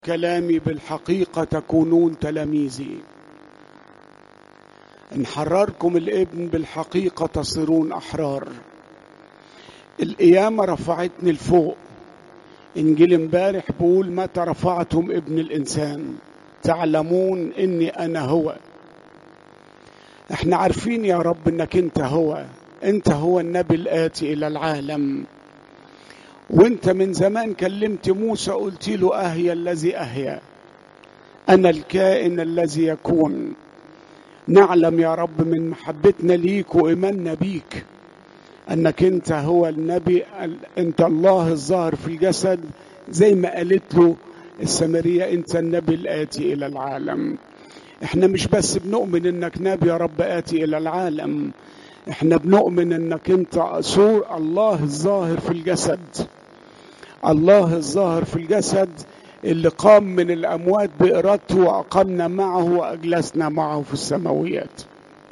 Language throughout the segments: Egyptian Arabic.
كلامي بالحقيقة تكونون تلاميذي إن حرركم الابن بالحقيقة تصيرون أحرار القيامة رفعتني لفوق إنجيل امبارح بيقول متى رفعتم ابن الإنسان تعلمون إني أنا هو احنا عارفين يا رب إنك أنت هو أنت هو النبي الآتي إلى العالم وانت من زمان كلمت موسى قلت له اهيا الذي اهيا انا الكائن الذي يكون نعلم يا رب من محبتنا ليك وايماننا بيك انك انت هو النبي انت الله الظاهر في الجسد زي ما قالت له السامريه انت النبي الاتي الى العالم احنا مش بس بنؤمن انك نبي يا رب اتي الى العالم احنا بنؤمن انك انت سور الله الظاهر في الجسد الله الظاهر في الجسد اللي قام من الاموات بارادته واقمنا معه واجلسنا معه في السماويات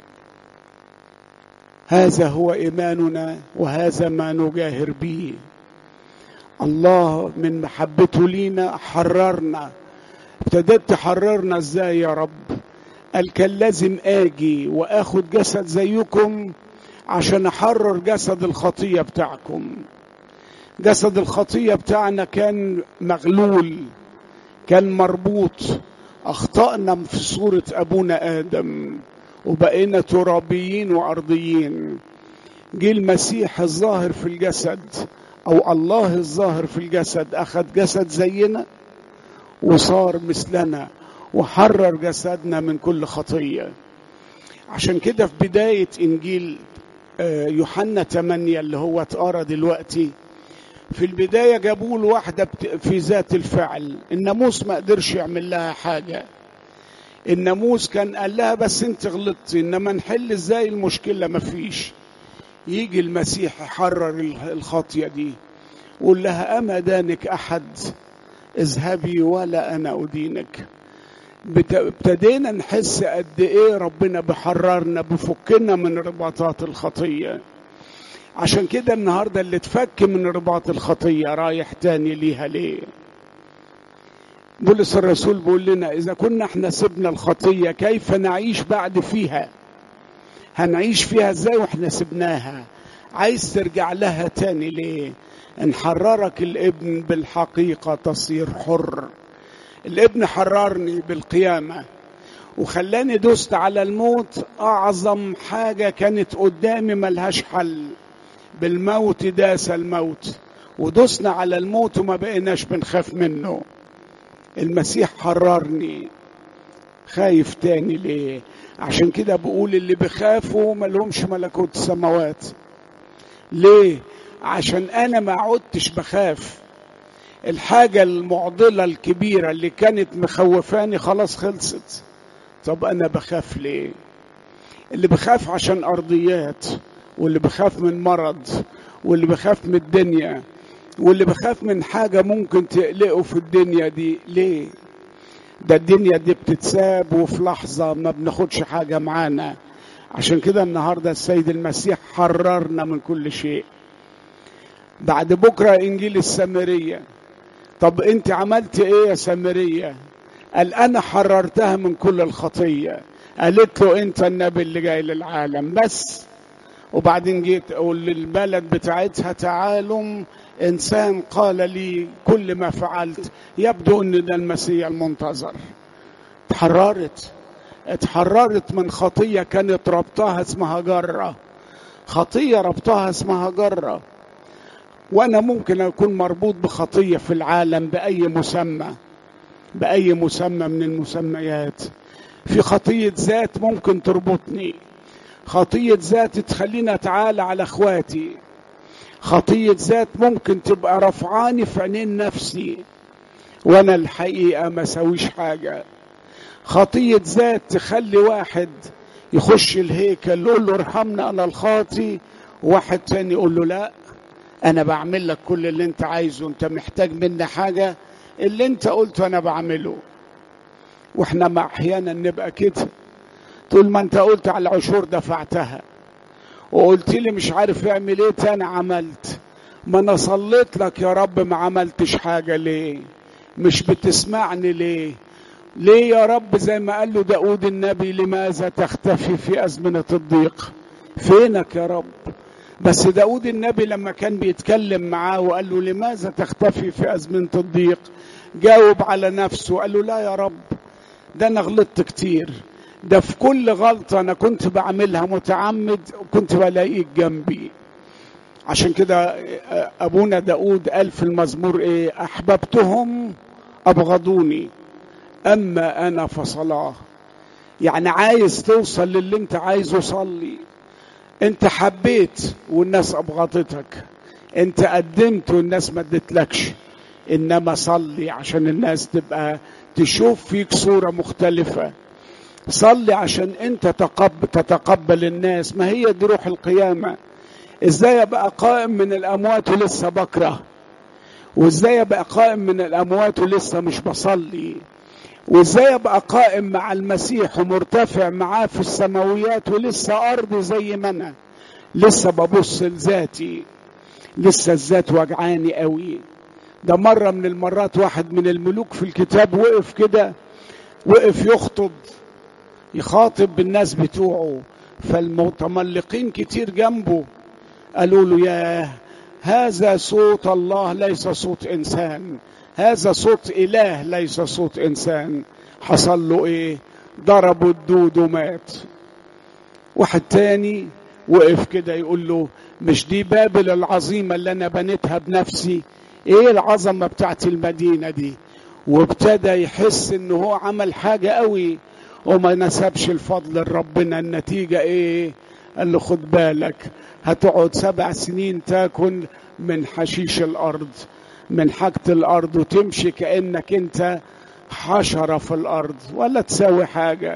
هذا هو ايماننا وهذا ما نجاهر به الله من محبته لينا حررنا ابتدت تحررنا ازاي يا رب قال كان لازم اجي واخد جسد زيكم عشان احرر جسد الخطيه بتاعكم جسد الخطيه بتاعنا كان مغلول كان مربوط اخطانا في صوره ابونا ادم وبقينا ترابيين وارضيين جه المسيح الظاهر في الجسد او الله الظاهر في الجسد اخذ جسد زينا وصار مثلنا وحرر جسدنا من كل خطيه عشان كده في بدايه انجيل يوحنا 8 اللي هو اتقرا دلوقتي في البدايه جابوا له واحده في ذات الفعل الناموس ما قدرش يعمل لها حاجه الناموس كان قال لها بس انت غلطتي انما نحل ازاي المشكله ما فيش يجي المسيح يحرر الخطيه دي ويقول لها اما دانك احد اذهبي ولا انا ادينك ابتدينا نحس قد ايه ربنا بحررنا بفكنا من رباطات الخطيه عشان كده النهارده اللي اتفك من رباط الخطيه رايح تاني ليها ليه بولس الرسول بيقول لنا اذا كنا احنا سبنا الخطيه كيف نعيش بعد فيها هنعيش فيها ازاي واحنا سبناها عايز ترجع لها تاني ليه ان حررك الابن بالحقيقه تصير حر الابن حررني بالقيامه وخلاني دوست على الموت اعظم حاجه كانت قدامي ملهاش حل بالموت داس الموت ودوسنا على الموت وما بقيناش بنخاف منه المسيح حررني خايف تاني ليه عشان كده بقول اللي بخافوا ملهمش ملكوت السماوات ليه عشان انا ما عدتش بخاف الحاجة المعضلة الكبيرة اللي كانت مخوفاني خلاص خلصت طب أنا بخاف ليه اللي بخاف عشان أرضيات واللي بخاف من مرض واللي بخاف من الدنيا واللي بخاف من حاجة ممكن تقلقه في الدنيا دي ليه ده الدنيا دي بتتساب وفي لحظة ما بناخدش حاجة معانا عشان كده النهاردة السيد المسيح حررنا من كل شيء بعد بكرة إنجيل السامرية طب انت عملت ايه يا سامرية قال انا حررتها من كل الخطية قالت له انت النبي اللي جاي للعالم بس وبعدين جيت اقول للبلد بتاعتها تعالوا انسان قال لي كل ما فعلت يبدو ان ده المسيح المنتظر اتحررت اتحررت من خطية كانت ربطها اسمها جرة خطية ربطها اسمها جرة وانا ممكن اكون مربوط بخطيه في العالم باي مسمى باي مسمى من المسميات في خطيه ذات ممكن تربطني خطيه ذات تخليني اتعالى على اخواتي خطيه ذات ممكن تبقى رفعاني في عينين نفسي وانا الحقيقه ما سويش حاجه خطيه ذات تخلي واحد يخش الهيكل يقول له ارحمنا انا الخاطي واحد تاني يقول له لا انا بعمل لك كل اللي انت عايزه انت محتاج مني حاجه اللي انت قلته انا بعمله واحنا مع احيانا نبقى كده طول ما انت قلت على العشور دفعتها وقلت لي مش عارف اعمل ايه تاني عملت ما انا صليت لك يا رب ما عملتش حاجه ليه مش بتسمعني ليه ليه يا رب زي ما قال له داود النبي لماذا تختفي في أزمنة الضيق فينك يا رب بس داود النبي لما كان بيتكلم معاه وقال له لماذا تختفي في أزمنة الضيق جاوب على نفسه قال له لا يا رب ده أنا غلطت كتير ده في كل غلطة أنا كنت بعملها متعمد كنت بلاقيك جنبي عشان كده أبونا داود قال في المزمور إيه أحببتهم أبغضوني أما أنا فصلاه يعني عايز توصل للي أنت عايزه صلي أنت حبيت والناس أبغضتك أنت قدمت والناس ما ادتلكش إنما صلي عشان الناس تبقى تشوف فيك صورة مختلفة صلي عشان أنت تقبل, تتقبل الناس ما هي دي روح القيامة ازاي ابقى قائم من الاموات ولسه بكره وازاي ابقى قائم من الاموات ولسه مش بصلي وازاي ابقى قائم مع المسيح ومرتفع معاه في السماويات ولسه ارضي زي ما انا لسه ببص لذاتي لسه الذات وجعاني قوي ده مرة من المرات واحد من الملوك في الكتاب وقف كده وقف يخطب يخاطب بالناس بتوعه فالمتملقين كتير جنبه قالوا له يا هذا صوت الله ليس صوت انسان هذا صوت اله ليس صوت انسان حصل له ايه ضربوا الدود ومات واحد تاني وقف كده يقول له مش دي بابل العظيمة اللي أنا بنيتها بنفسي إيه العظمة بتاعت المدينة دي وابتدى يحس إن هو عمل حاجة قوي وما نسبش الفضل لربنا النتيجة إيه قال له خد بالك هتقعد سبع سنين تاكل من حشيش الأرض من حاجة الأرض وتمشي كأنك أنت حشرة في الأرض ولا تساوي حاجة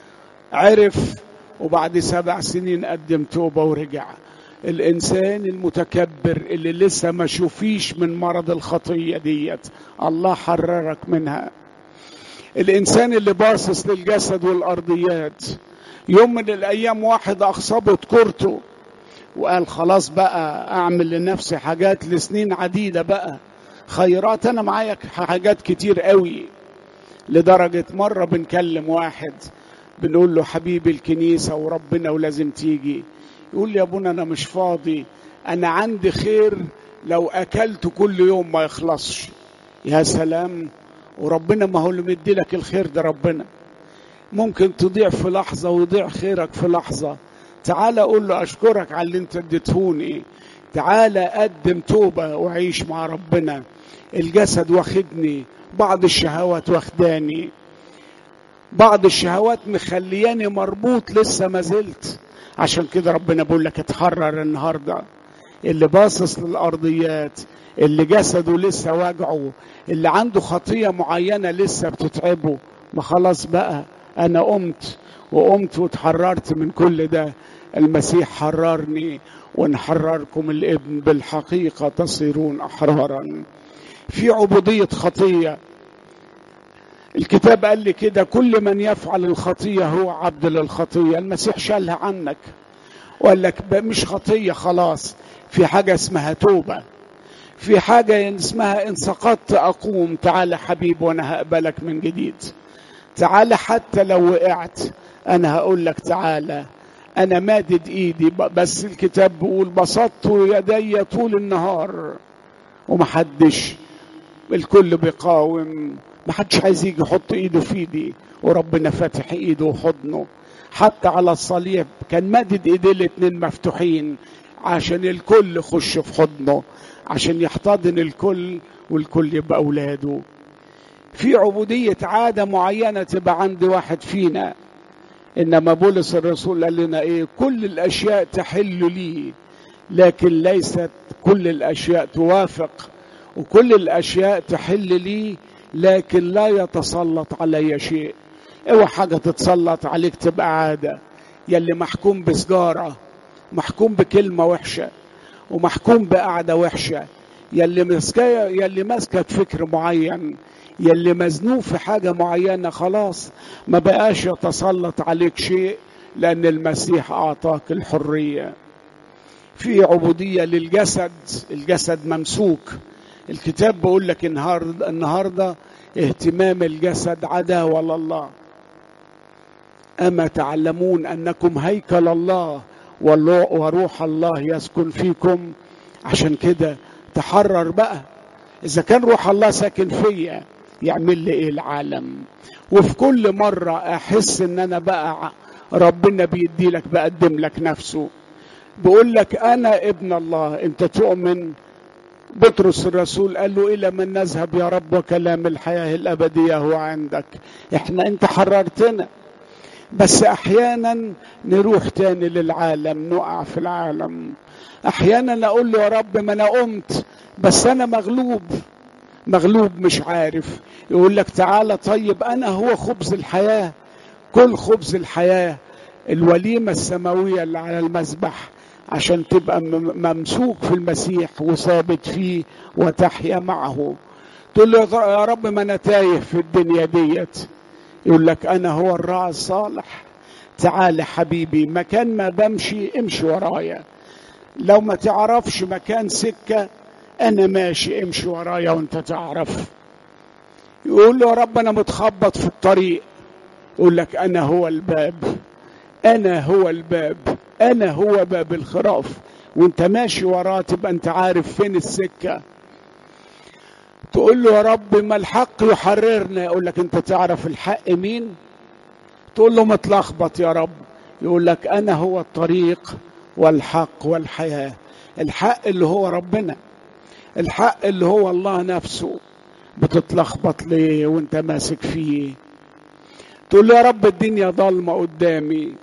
عرف وبعد سبع سنين قدم توبة ورجع الإنسان المتكبر اللي لسه ما شوفيش من مرض الخطية ديت الله حررك منها الإنسان اللي باصص للجسد والأرضيات يوم من الأيام واحد أخصبت كورته وقال خلاص بقى أعمل لنفسي حاجات لسنين عديدة بقى خيرات أنا معايا حاجات كتير قوي لدرجة مرة بنكلم واحد بنقول له حبيبي الكنيسة وربنا ولازم تيجي يقول لي يا ابونا أنا مش فاضي أنا عندي خير لو أكلت كل يوم ما يخلصش يا سلام وربنا ما هو اللي مدي لك الخير ده ربنا ممكن تضيع في لحظة ويضيع خيرك في لحظة تعال أقول له أشكرك على اللي أنت اديتهوني تعال قدم توبة وعيش مع ربنا الجسد واخدني بعض الشهوات واخداني بعض الشهوات مخلياني مربوط لسه ما زلت عشان كده ربنا بيقول لك اتحرر النهارده اللي باصص للارضيات اللي جسده لسه واجعه اللي عنده خطيه معينه لسه بتتعبه ما خلاص بقى انا قمت وقمت واتحررت من كل ده المسيح حررني ونحرركم الابن بالحقيقه تصيرون احرارا في عبوديه خطيه الكتاب قال لي كده كل من يفعل الخطية هو عبد للخطية المسيح شالها عنك وقال لك مش خطية خلاص في حاجة اسمها توبة في حاجة اسمها إن سقطت أقوم تعال حبيب وأنا هقبلك من جديد تعال حتى لو وقعت أنا هقول لك تعالى أنا مادد إيدي بس الكتاب بيقول بسطت يدي طول النهار ومحدش الكل بيقاوم ما حدش عايز يجي يحط ايده في ايدي وربنا فاتح ايده وحضنه حتى على الصليب كان مادد ايديه الاتنين مفتوحين عشان الكل يخش في حضنه عشان يحتضن الكل والكل يبقى اولاده في عبودية عادة معينة تبقى عند واحد فينا إنما بولس الرسول قال لنا إيه كل الأشياء تحل لي لكن ليست كل الأشياء توافق وكل الأشياء تحل لي لكن لا يتسلط علي شيء اوعى حاجه تتسلط عليك تبقى عاده يلي محكوم بسجاره محكوم بكلمه وحشه ومحكوم بقعده وحشه يلي ماسكه يلي ماسكه فكر معين يلي مزنوق في حاجه معينه خلاص ما بقاش يتسلط عليك شيء لان المسيح اعطاك الحريه في عبوديه للجسد الجسد ممسوك الكتاب بيقول لك النهارده النهارده اهتمام الجسد عداوه لله اما تعلمون انكم هيكل الله وروح الله يسكن فيكم عشان كده تحرر بقى اذا كان روح الله ساكن فيا يعمل لي ايه العالم وفي كل مرة احس ان انا بقى ربنا بيدي لك بقدم لك نفسه بيقول لك انا ابن الله انت تؤمن بطرس الرسول قال له الى من نذهب يا رب وكلام الحياة الابدية هو عندك احنا انت حررتنا بس احيانا نروح تاني للعالم نقع في العالم احيانا اقول له يا رب ما انا قمت بس انا مغلوب مغلوب مش عارف يقول لك تعالى طيب انا هو خبز الحياه كل خبز الحياه الوليمه السماويه اللي على المذبح عشان تبقى ممسوك في المسيح وثابت فيه وتحيا معه تقول له يا رب ما انا تايه في الدنيا ديت يقول لك انا هو الراعي الصالح تعال حبيبي مكان ما بمشي امشي ورايا لو ما تعرفش مكان سكه انا ماشي امشي ورايا وانت تعرف يقول له يا رب انا متخبط في الطريق يقول لك انا هو الباب انا هو الباب انا هو باب الخراف وانت ماشي وراه تبقى انت عارف فين السكه تقول له يا رب ما الحق يحررنا يقول لك انت تعرف الحق مين تقول له متلخبط يا رب يقول لك انا هو الطريق والحق والحياه الحق اللي هو ربنا الحق اللي هو الله نفسه بتتلخبط ليه وانت ماسك فيه تقول له يا رب الدنيا ضلمه قدامي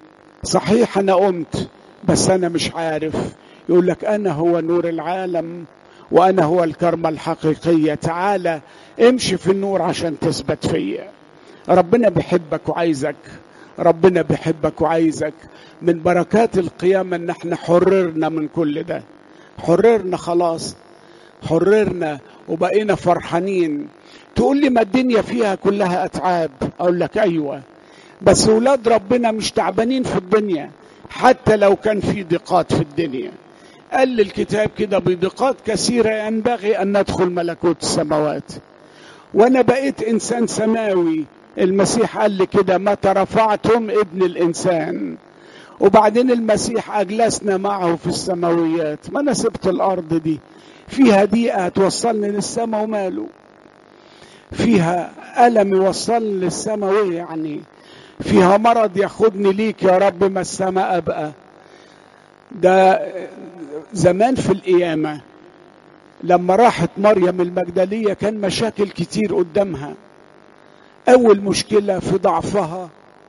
صحيح انا قمت بس انا مش عارف يقول لك انا هو نور العالم وانا هو الكرمه الحقيقيه تعالى امشي في النور عشان تثبت فيا ربنا بيحبك وعايزك ربنا بيحبك وعايزك من بركات القيامه ان احنا حررنا من كل ده حررنا خلاص حررنا وبقينا فرحانين تقول لي ما الدنيا فيها كلها اتعاب اقول لك ايوه بس ولاد ربنا مش تعبانين في الدنيا حتى لو كان في ضيقات في الدنيا قال الكتاب كده بضيقات كثيرة ينبغي أن ندخل ملكوت السماوات وأنا بقيت إنسان سماوي المسيح قال لي كده متى رفعتم ابن الإنسان وبعدين المسيح أجلسنا معه في السماويات ما أنا سبت الأرض دي فيها دقيقة هتوصلني للسماء وماله فيها ألم يوصلني للسماء يعني فيها مرض ياخدني ليك يا رب ما السماء أبقى ده زمان في القيامة لما راحت مريم المجدلية كان مشاكل كتير قدامها أول مشكلة في ضعفها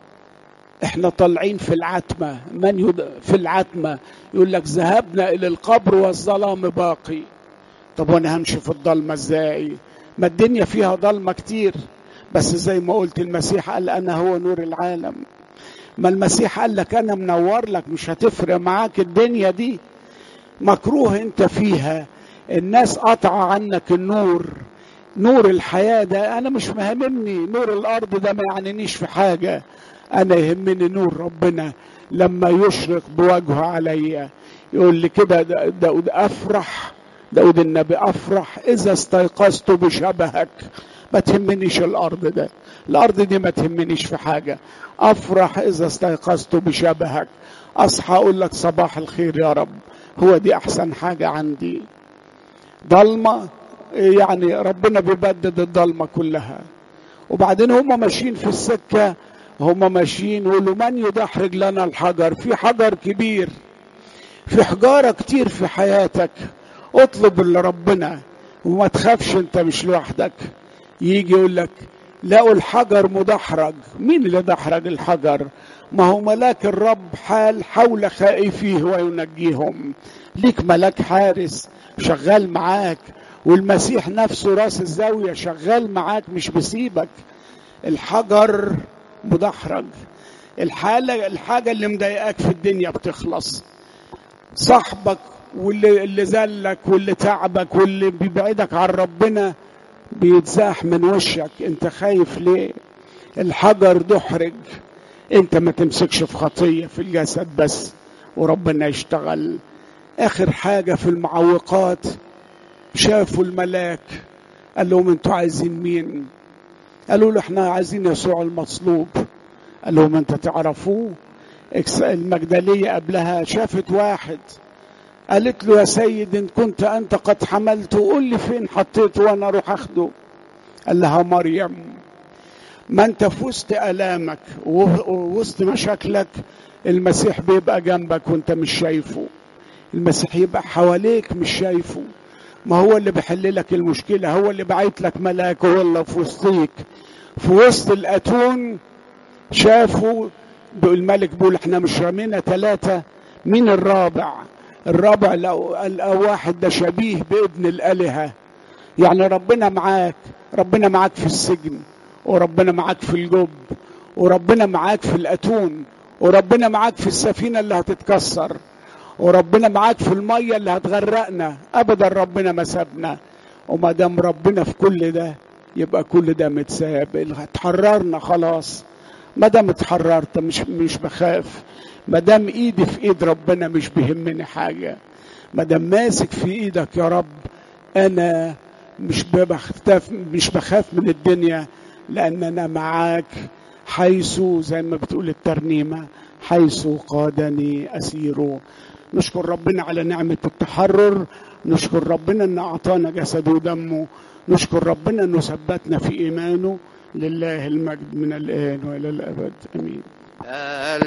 احنا طالعين في العتمة من يد... في العتمة يقول لك ذهبنا إلى القبر والظلام باقي طب وانا همشي في الضلمة ازاي ما الدنيا فيها ضلمة كتير بس زي ما قلت المسيح قال أنا هو نور العالم ما المسيح قال لك أنا منور لك مش هتفرق معاك الدنيا دي مكروه انت فيها الناس قطع عنك النور نور الحياة ده أنا مش مهمني نور الأرض ده ما يعنينيش في حاجة أنا يهمني نور ربنا لما يشرق بوجهه عليا يقول لي كده داود أفرح داود النبي أفرح إذا استيقظت بشبهك ما تهمنيش الأرض ده الأرض دي ما تهمنيش في حاجة أفرح إذا استيقظت بشبهك أصحى أقول لك صباح الخير يا رب هو دي أحسن حاجة عندي ضلمة يعني ربنا بيبدد الضلمة كلها وبعدين هم ماشيين في السكة هم ماشيين يقولوا من يدحرج لنا الحجر في حجر كبير في حجارة كتير في حياتك اطلب لربنا وما تخافش انت مش لوحدك يجي يقول لك لقوا الحجر مدحرج مين اللي دحرج الحجر ما هو ملاك الرب حال حول خائفيه وينجيهم ليك ملاك حارس شغال معاك والمسيح نفسه راس الزاوية شغال معاك مش بيسيبك الحجر مدحرج الحالة الحاجة اللي مضايقاك في الدنيا بتخلص صاحبك واللي اللي زلك واللي تعبك واللي بيبعدك عن ربنا بيتزاح من وشك انت خايف ليه الحجر دحرج انت ما تمسكش في خطية في الجسد بس وربنا يشتغل اخر حاجة في المعوقات شافوا الملاك قال لهم انتوا عايزين مين قالوا له احنا عايزين يسوع المصلوب قال لهم انت تعرفوه المجدلية قبلها شافت واحد قالت له يا سيد ان كنت انت قد حملته قول لي فين حطيته وانا اروح اخده قال لها مريم ما انت في وسط الامك ووسط مشاكلك المسيح بيبقى جنبك وانت مش شايفه المسيح يبقى حواليك مش شايفه ما هو اللي بيحل لك المشكله هو اللي بعت لك ملاك هو اللي في وسطيك في وسط الاتون شافوا الملك بيقول احنا مش رمينا ثلاثه مين الرابع الرابع لو واحد ده شبيه بابن الالهه يعني ربنا معاك ربنا معاك في السجن وربنا معاك في الجب وربنا معاك في الاتون وربنا معاك في السفينه اللي هتتكسر وربنا معاك في الميه اللي هتغرقنا ابدا ربنا ما سابنا وما دام ربنا في كل ده يبقى كل ده متساب اتحررنا خلاص ما دام اتحررت مش مش بخاف ما دام ايدي في ايد ربنا مش بيهمني حاجه ما دام ماسك في ايدك يا رب انا مش بخاف مش بخاف من الدنيا لان انا معاك حيث زي ما بتقول الترنيمه حيث قادني اسير نشكر ربنا على نعمه التحرر نشكر ربنا ان اعطانا جسده ودمه نشكر ربنا انه ثبتنا في ايمانه لله المجد من الان والى الابد امين